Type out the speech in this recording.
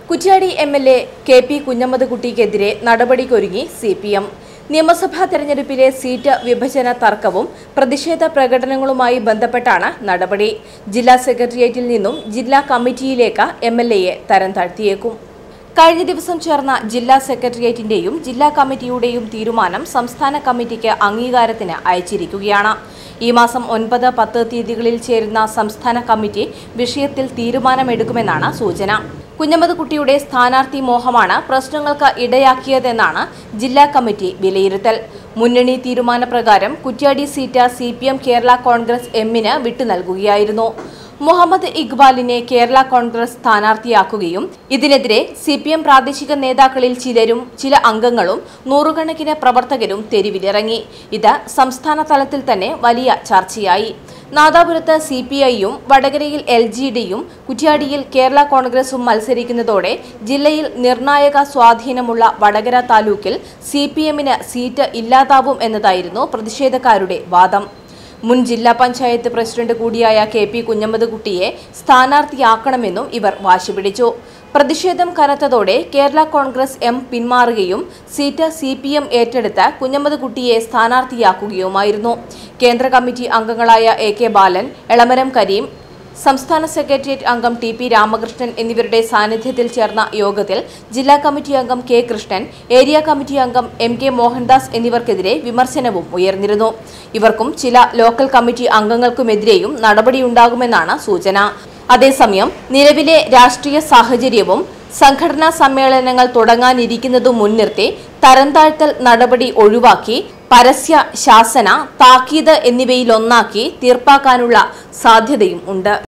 Kuttiadi M L A K P Kunhammad കുട്ടിക്കെതിരെ നടപടിക്കൊരുങ്ങി C P M നിയമസഭാ തെരഞ്ഞെടുപ്പിലെ സീറ്റ് വിഭജന തർക്കവും പ്രതിഷേധ പ്രകടനങ്ങളുമായി ബന്ധപ്പെട്ടാണ് നടപടി ജില്ലാ സെക്രട്ടേറിയറ്റിൽ നിന്നും ജില്ലാ കമ്മിറ്റിയിലേക്ക് എം എൽ എയെ തരം താഴ്ത്തിയേക്കും കഴിഞ്ഞ ദിവസം ചേർന്ന ജില്ലാ സെക്രട്ടേറിയറ്റിന്റെയും ജില്ലാ കമ്മിറ്റിയുടെയും തീരുമാനം സംസ്ഥാന കമ്മിറ്റിക്ക് അംഗീകാരത്തിന് അയച്ചിരിക്കുകയാണ് ഈ മാസം ഒൻപത് പത്ത് തീയതികളിൽ ചേരുന്ന സംസ്ഥാന കമ്മിറ്റി വിഷയത്തിൽ തീരുമാനമെടുക്കുമെന്നാണ് സൂചന കുഞ്ഞമ്മദ് കുട്ടിയുടെ സ്ഥാനാർത്ഥി മോഹമാണ് പ്രശ്നങ്ങൾക്ക് ഇടയാക്കിയതെന്നാണ് ജില്ലാ കമ്മിറ്റി വിലയിരുത്തൽ മുന്നണി തീരുമാനപ്രകാരം Kuttiadi seat C P M Kerala Congress എമ്മിന് വിട്ടു നൽകുകയായിരുന്നു മുഹമ്മദ് ഇക്ബാലിനെ കേരള കോൺഗ്രസ് സ്ഥാനാർത്ഥിയാക്കുകയും ഇതിനെതിരെ സി പി എം പ്രാദേശിക നേതാക്കളിൽ ചിലരും ചില അംഗങ്ങളും നൂറുകണക്കിന് പ്രവർത്തകരും തെരുവിലിറങ്ങി ഇത് സംസ്ഥാന തലത്തിൽ തന്നെ വലിയ ചർച്ചയായി നാദാപുരത്ത് സി പി ഐയും വടകരയിൽ എൽ ജി ഡിയും കുറ്റ്യാടിയിൽ കേരള കോൺഗ്രസും മത്സരിക്കുന്നതോടെ ജില്ലയിൽ നിർണായക സ്വാധീനമുള്ള വടകര താലൂക്കിൽ സി പി എമ്മിന് സീറ്റ് ഇല്ലാതാവും എന്നതായിരുന്നു പ്രതിഷേധക്കാരുടെ വാദം മുൻ ജില്ലാ പഞ്ചായത്ത് പ്രസിഡന്റ് കൂടിയായ കെ പി കുഞ്ഞമ്മദ് കുട്ടിയെ സ്ഥാനാർത്ഥിയാക്കണമെന്നും ഇവർ വാശി പിടിച്ചു പ്രതിഷേധം കനത്തതോടെ കേരള കോൺഗ്രസ് എം പിന്മാറുകയും സീറ്റ് സി പി എം ഏറ്റെടുത്ത് കുഞ്ഞമ്മദ് കുട്ടിയെ സ്ഥാനാർത്ഥിയാക്കുകയുമായിരുന്നു കേന്ദ്ര കമ്മിറ്റി അംഗങ്ങളായ എ കെ ബാലൻ എളമരം കരീം സംസ്ഥാന സെക്രട്ടേറിയറ്റ് അംഗം ടി പി രാമകൃഷ്ണൻ എന്നിവരുടെ സാന്നിധ്യത്തിൽ ചേർന്ന യോഗത്തിൽ ജില്ലാ കമ്മിറ്റി അംഗം കെ കൃഷ്ണൻ ഏരിയ കമ്മിറ്റി അംഗം എം കെ മോഹൻദാസ് എന്നിവർക്കെതിരെ വിമർശനവും ഉയർന്നിരുന്നു ഇവർക്കും ചില ലോക്കൽ കമ്മിറ്റി അംഗങ്ങൾക്കുമെതിരെയും നടപടിയുണ്ടാകുമെന്നാണ് സൂചന അതേസമയം നിലവിലെ രാഷ്ട്രീയ സാഹചര്യവും സംഘടനാ സമ്മേളനങ്ങൾ തുടങ്ങാനിരിക്കുന്നതും മുൻനിർത്തി തരംതാഴ്ത്തൽ നടപടി ഒഴിവാക്കി പരസ്യ ശാസന താക്കീത് എന്നിവയിലൊന്നാക്കി തീർപ്പാക്കാനുള്ള സാധ്യതയും ഉണ്ട്